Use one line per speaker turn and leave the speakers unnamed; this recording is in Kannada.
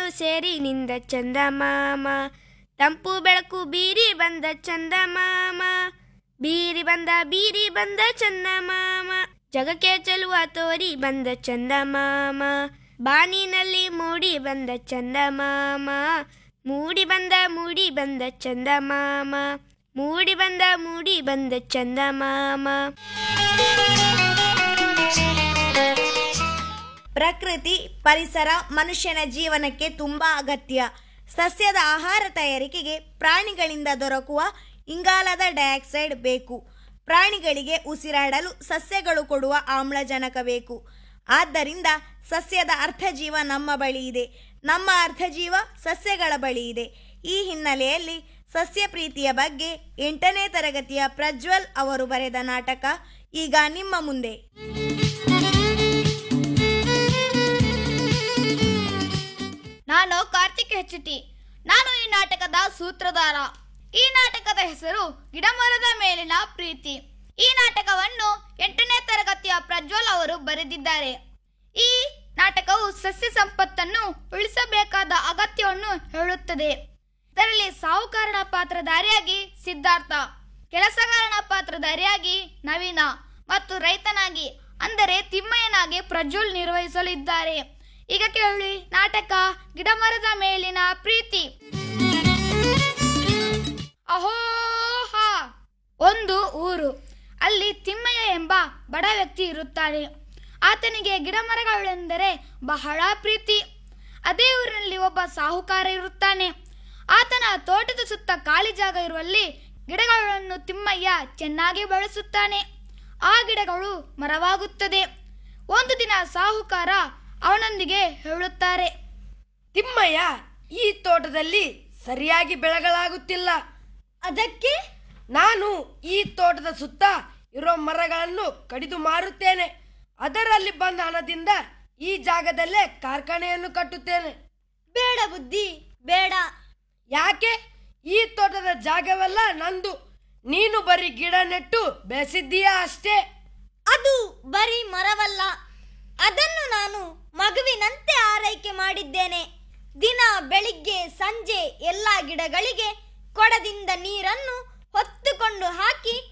ಎರಡು ಸೇರಿ ನಿಂದ ಚಂದಮಾಮ ತಂಪು ಬೆಳಕು ಬೀರಿ ಬಂದ ಚಂದಮಾಮ ಬೀರಿ ಬಂದ ಬೀರಿ ಬಂದ ಚಂದಮಾಮ ಜಗಕ್ಕೆ ಚೆಲುವ ತೋರಿ ಬಂದ ಚಂದಮಾಮ ಬಾನಿನಲ್ಲಿ ಮೂಡಿ ಬಂದ ಚಂದಮಾಮ ಮೂಡಿ ಬಂದ ಮೂಡಿ ಬಂದ ಚಂದಮಾಮ ಮೂಡಿ ಬಂದ ಮೂಡಿ ಬಂದ ಚಂದಮಾಮ
ಪ್ರಕೃತಿ ಪರಿಸರ ಮನುಷ್ಯನ ಜೀವನಕ್ಕೆ ತುಂಬಾ ಅಗತ್ಯ ಸಸ್ಯದ ಆಹಾರ ತಯಾರಿಕೆಗೆ ಪ್ರಾಣಿಗಳಿಂದ ದೊರಕುವ ಇಂಗಾಲದ ಡೈಆಕ್ಸೈಡ್ ಬೇಕು ಪ್ರಾಣಿಗಳಿಗೆ ಉಸಿರಾಡಲು ಸಸ್ಯಗಳು ಕೊಡುವ ಆಮ್ಲಜನಕ ಬೇಕು ಆದ್ದರಿಂದ ಸಸ್ಯದ ಅರ್ಥಜೀವ ನಮ್ಮ ಬಳಿ ಇದೆ ನಮ್ಮ ಅರ್ಥಜೀವ ಸಸ್ಯಗಳ ಬಳಿ ಇದೆ ಈ ಹಿನ್ನೆಲೆಯಲ್ಲಿ ಸಸ್ಯ ಪ್ರೀತಿಯ ಬಗ್ಗೆ ಎಂಟನೇ ತರಗತಿಯ ಪ್ರಜ್ವಲ್ ಅವರು ಬರೆದ ನಾಟಕ ಈಗ ನಿಮ್ಮ ಮುಂದೆ
ನಾನು ಕಾರ್ತಿಕ್ ಹೆಚ್ಟಿ ನಾನು ಈ ನಾಟಕದ ಸೂತ್ರಧಾರ ಈ ನಾಟಕದ ಹೆಸರು ಗಿಡಮರದ ಮೇಲಿನ ಪ್ರೀತಿ ಈ ನಾಟಕವನ್ನು ಎಂಟನೇ ತರಗತಿಯ ಪ್ರಜ್ವಲ್ ಅವರು ಬರೆದಿದ್ದಾರೆ ಈ ನಾಟಕವು ಸಸ್ಯ ಸಂಪತ್ತನ್ನು ಉಳಿಸಬೇಕಾದ ಅಗತ್ಯವನ್ನು ಹೇಳುತ್ತದೆ ಇದರಲ್ಲಿ ಸಾಹುಕಾರನ ಪಾತ್ರಧಾರಿಯಾಗಿ ಸಿದ್ಧಾರ್ಥ ಕೆಲಸಗಾರನ ಪಾತ್ರಧಾರಿಯಾಗಿ ನವೀನ ಮತ್ತು ರೈತನಾಗಿ ಅಂದರೆ ತಿಮ್ಮಯ್ಯನಾಗಿ ಪ್ರಜ್ವಲ್ ನಿರ್ವಹಿಸಲಿದ್ದಾರೆ ಈಗ ಕೇಳಿ ನಾಟಕ ಗಿಡಮರದ ಮೇಲಿನ ಪ್ರೀತಿ ಅಹೋಹಾ ಒಂದು ಊರು ಅಲ್ಲಿ ತಿಮ್ಮಯ್ಯ ಎಂಬ ಬಡ ವ್ಯಕ್ತಿ ಇರುತ್ತಾನೆ ಆತನಿಗೆ ಗಿಡಮರಗಳೆಂದರೆ ಬಹಳ ಪ್ರೀತಿ ಅದೇ ಊರಿನಲ್ಲಿ ಒಬ್ಬ ಸಾಹುಕಾರ ಇರುತ್ತಾನೆ ಆತನ ತೋಟದ ಸುತ್ತ ಖಾಲಿ ಜಾಗ ಇರುವಲ್ಲಿ ಗಿಡಗಳನ್ನು ತಿಮ್ಮಯ್ಯ ಚೆನ್ನಾಗಿ ಬೆಳೆಸುತ್ತಾನೆ ಆ ಗಿಡಗಳು ಮರವಾಗುತ್ತದೆ ಒಂದು ದಿನ ಸಾಹುಕಾರ ಅವನೊಂದಿಗೆ ಹೇಳುತ್ತಾರೆ
ತಿಮ್ಮಯ್ಯ ಈ ತೋಟದಲ್ಲಿ ಸರಿಯಾಗಿ ಬೆಳೆಗಳಾಗುತ್ತಿಲ್ಲ
ಅದಕ್ಕೆ
ನಾನು ಈ ತೋಟದ ಸುತ್ತ ಇರೋ ಮರಗಳನ್ನು ಕಡಿದು ಮಾರುತ್ತೇನೆ ಅದರಲ್ಲಿ ಬಂದ ಹಣದಿಂದ ಈ ಜಾಗದಲ್ಲೇ ಕಾರ್ಖಾನೆಯನ್ನು ಕಟ್ಟುತ್ತೇನೆ
ಬೇಡ ಬುದ್ಧಿ ಬೇಡ
ಯಾಕೆ ಈ ತೋಟದ ಜಾಗವೆಲ್ಲ ನಂದು ನೀನು ಬರೀ ಗಿಡ ನೆಟ್ಟು ಬೆಳೆಸಿದ್ದೀಯಾ ಅಷ್ಟೇ
ಅದು ಬರೀ ಮರವಲ್ಲ ಅದನ್ನು ನಾನು ಮಗುವಿನಂತೆ ಆರೈಕೆ ಮಾಡಿದ್ದೇನೆ ದಿನ ಬೆಳಿಗ್ಗೆ ಸಂಜೆ ಎಲ್ಲ ಗಿಡಗಳಿಗೆ ಕೊಡದಿಂದ ನೀರನ್ನು ಹೊತ್ತುಕೊಂಡು ಹಾಕಿ